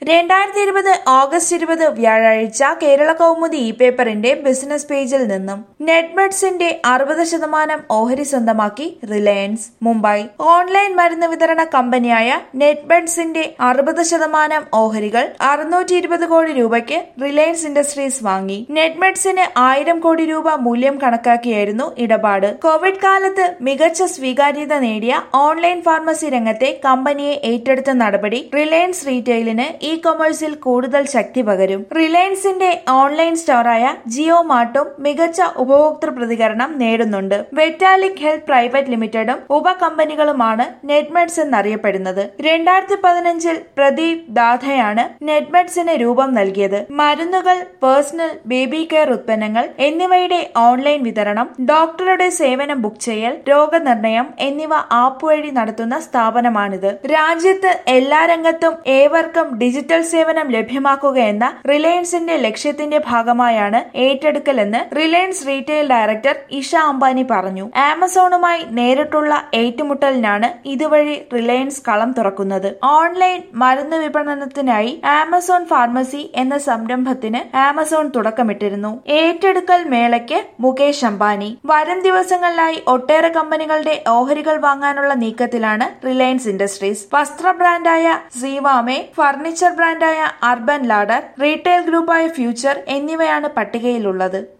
രണ്ടായിരത്തി ഇരുപത് ഓഗസ്റ്റ് ഇരുപത് വ്യാഴാഴ്ച കേരള കൗമുദി ഇ പേപ്പറിന്റെ ബിസിനസ് പേജിൽ നിന്നും നെറ്റ്മെഡ്സിന്റെ അറുപത് ശതമാനം ഓഹരി സ്വന്തമാക്കി റിലയൻസ് മുംബൈ ഓൺലൈൻ മരുന്ന് വിതരണ കമ്പനിയായ നെറ്റ്മെഡ്സിന്റെ അറുപത് ശതമാനം ഓഹരികൾ അറുന്നൂറ്റി ഇരുപത് കോടി രൂപയ്ക്ക് റിലയൻസ് ഇൻഡസ്ട്രീസ് വാങ്ങി നെറ്റ്മെഡ്സിന് ആയിരം കോടി രൂപ മൂല്യം കണക്കാക്കിയായിരുന്നു ഇടപാട് കോവിഡ് കാലത്ത് മികച്ച സ്വീകാര്യത നേടിയ ഓൺലൈൻ ഫാർമസി രംഗത്തെ കമ്പനിയെ ഏറ്റെടുത്ത നടപടി റിലയൻസ് റീറ്റെയിലിന് ഇ കൊമേഴ്സിൽ കൂടുതൽ ശക്തി പകരും റിലയൻസിന്റെ ഓൺലൈൻ സ്റ്റോറായ ജിയോ മാർട്ടും മികച്ച ഉപഭോക്തൃ പ്രതികരണം നേടുന്നുണ്ട് വെറ്റാലിക് ഹെൽത്ത് പ്രൈവറ്റ് ലിമിറ്റഡും ഉപകമ്പനികളുമാണ് നെറ്റ്മെഡ്സ് എന്നറിയപ്പെടുന്നത് രണ്ടായിരത്തി പതിനഞ്ചിൽ പ്രദീപ് ദാധയാണ് നെറ്റ്മെഡ്സിന് രൂപം നൽകിയത് മരുന്നുകൾ പേഴ്സണൽ ബേബി കെയർ ഉത്പന്നങ്ങൾ എന്നിവയുടെ ഓൺലൈൻ വിതരണം ഡോക്ടറുടെ സേവനം ബുക്ക് ചെയ്യൽ രോഗനിർണയം എന്നിവ ആപ്പ് വഴി നടത്തുന്ന സ്ഥാപനമാണിത് രാജ്യത്ത് എല്ലാ രംഗത്തും ഏവർക്കും ഡിജിറ്റൽ സേവനം ലഭ്യമാക്കുക എന്ന റിലയൻസിന്റെ ലക്ഷ്യത്തിന്റെ ഭാഗമായാണ് ഏറ്റെടുക്കലെന്ന് Reliance retail director Isha Ambani പറഞ്ഞു ആമസോണുമായി നേരിട്ടുള്ള ഏറ്റുമുട്ടലിനാണ് ഇതുവഴി റിലയൻസ് കളം തുറക്കുന്നത് ഓൺലൈൻ മരുന്ന് വിപണനത്തിനായി ആമസോൺ ഫാർമസി എന്ന സംരംഭത്തിന് ആമസോൺ തുടക്കമിട്ടിരുന്നു ഏറ്റെടുക്കൽ മേളയ്ക്ക് മുകേഷ് അംബാനി വരും ദിവസങ്ങളിലായി ഒട്ടേറെ കമ്പനികളുടെ ഓഹരികൾ വാങ്ങാനുള്ള നീക്കത്തിലാണ് റിലയൻസ് ഇൻഡസ്ട്രീസ് വസ്ത്ര ബ്രാൻഡായ സീവാമെ ഫർണിച്ചർ ബ്രാൻഡായ അർബൻ ലാഡർ റീറ്റെയിൽ ഗ്രൂപ്പായ ഫ്യൂച്ചർ എന്നിവയാണ് പട്ടികയിലുള്ളത്